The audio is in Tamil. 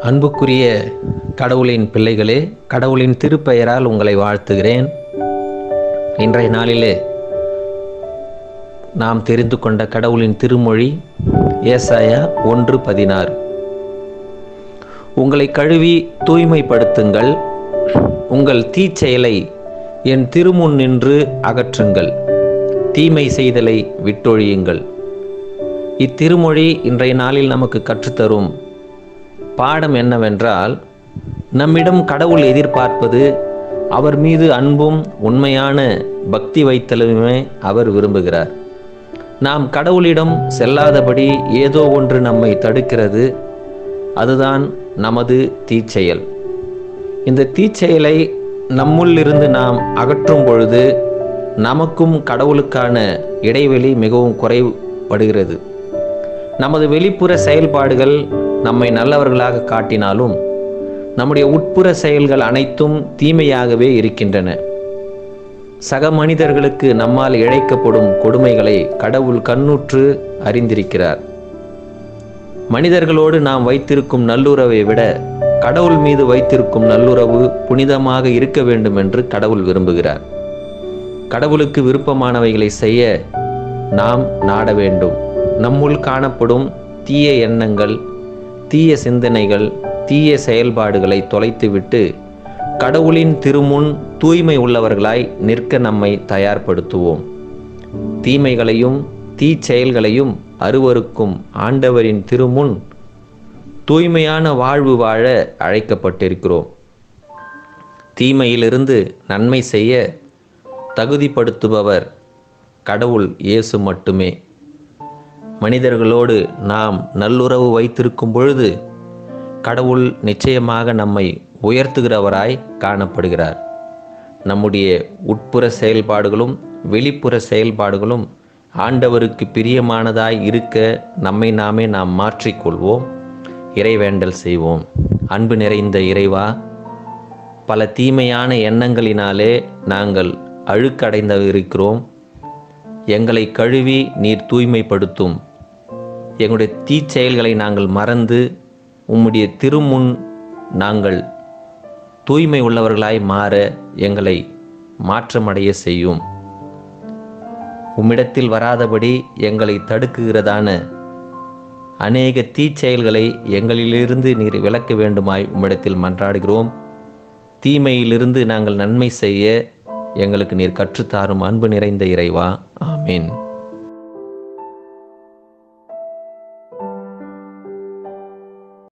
அன்புக்குரிய கடவுளின் பிள்ளைகளே கடவுளின் திருப்பெயரால் உங்களை வாழ்த்துகிறேன் இன்றைய நாளிலே நாம் தெரிந்து கொண்ட கடவுளின் திருமொழி ஏசாயா ஒன்று பதினாறு உங்களை கழுவி தூய்மைப்படுத்துங்கள் உங்கள் தீச்செயலை என் திருமுன் நின்று அகற்றுங்கள் தீமை செய்தலை விட்டொழியுங்கள் இத்திருமொழி இன்றைய நாளில் நமக்கு கற்றுத்தரும் பாடம் என்னவென்றால் நம்மிடம் கடவுள் எதிர்பார்ப்பது அவர் மீது அன்பும் உண்மையான பக்தி வைத்தலுமே அவர் விரும்புகிறார் நாம் கடவுளிடம் செல்லாதபடி ஏதோ ஒன்று நம்மை தடுக்கிறது அதுதான் நமது தீச்செயல் இந்த தீச்செயலை நம்முள் இருந்து நாம் அகற்றும் பொழுது நமக்கும் கடவுளுக்கான இடைவெளி மிகவும் குறைபடுகிறது நமது வெளிப்புற செயல்பாடுகள் நம்மை நல்லவர்களாக காட்டினாலும் நம்முடைய உட்புற செயல்கள் அனைத்தும் தீமையாகவே இருக்கின்றன சக மனிதர்களுக்கு நம்மால் இழைக்கப்படும் கொடுமைகளை கடவுள் கண்ணுற்று அறிந்திருக்கிறார் மனிதர்களோடு நாம் வைத்திருக்கும் நல்லுறவை விட கடவுள் மீது வைத்திருக்கும் நல்லுறவு புனிதமாக இருக்க வேண்டும் என்று கடவுள் விரும்புகிறார் கடவுளுக்கு விருப்பமானவைகளை செய்ய நாம் நாட வேண்டும் நம்முள் காணப்படும் தீய எண்ணங்கள் தீய சிந்தனைகள் தீய செயல்பாடுகளை தொலைத்துவிட்டு கடவுளின் திருமுன் தூய்மை உள்ளவர்களாய் நிற்க நம்மை தயார்படுத்துவோம் தீமைகளையும் தீச்செயல்களையும் அருவருக்கும் ஆண்டவரின் திருமுன் தூய்மையான வாழ்வு வாழ அழைக்கப்பட்டிருக்கிறோம் தீமையிலிருந்து நன்மை செய்ய தகுதிப்படுத்துபவர் கடவுள் இயேசு மட்டுமே மனிதர்களோடு நாம் நல்லுறவு வைத்திருக்கும் பொழுது கடவுள் நிச்சயமாக நம்மை உயர்த்துகிறவராய் காணப்படுகிறார் நம்முடைய உட்புற செயல்பாடுகளும் வெளிப்புற செயல்பாடுகளும் ஆண்டவருக்கு பிரியமானதாய் இருக்க நம்மை நாமே நாம் மாற்றிக்கொள்வோம் இறைவேண்டல் செய்வோம் அன்பு நிறைந்த இறைவா பல தீமையான எண்ணங்களினாலே நாங்கள் அழுக்கடைந்து இருக்கிறோம் எங்களை கழுவி நீர் தூய்மைப்படுத்தும் எங்களுடைய தீச்செயல்களை நாங்கள் மறந்து உம்முடைய திருமுன் நாங்கள் தூய்மை உள்ளவர்களாய் மாற எங்களை மாற்றமடைய செய்யும் உம்மிடத்தில் வராதபடி எங்களை தடுக்குகிறதான அநேக தீச்செயல்களை எங்களிலிருந்து நீர் விலக்க வேண்டுமாய் உம்மிடத்தில் மன்றாடுகிறோம் தீமையிலிருந்து நாங்கள் நன்மை செய்ய எங்களுக்கு நீர் கற்றுத்தாரும் அன்பு நிறைந்த இறைவா ஆமீன்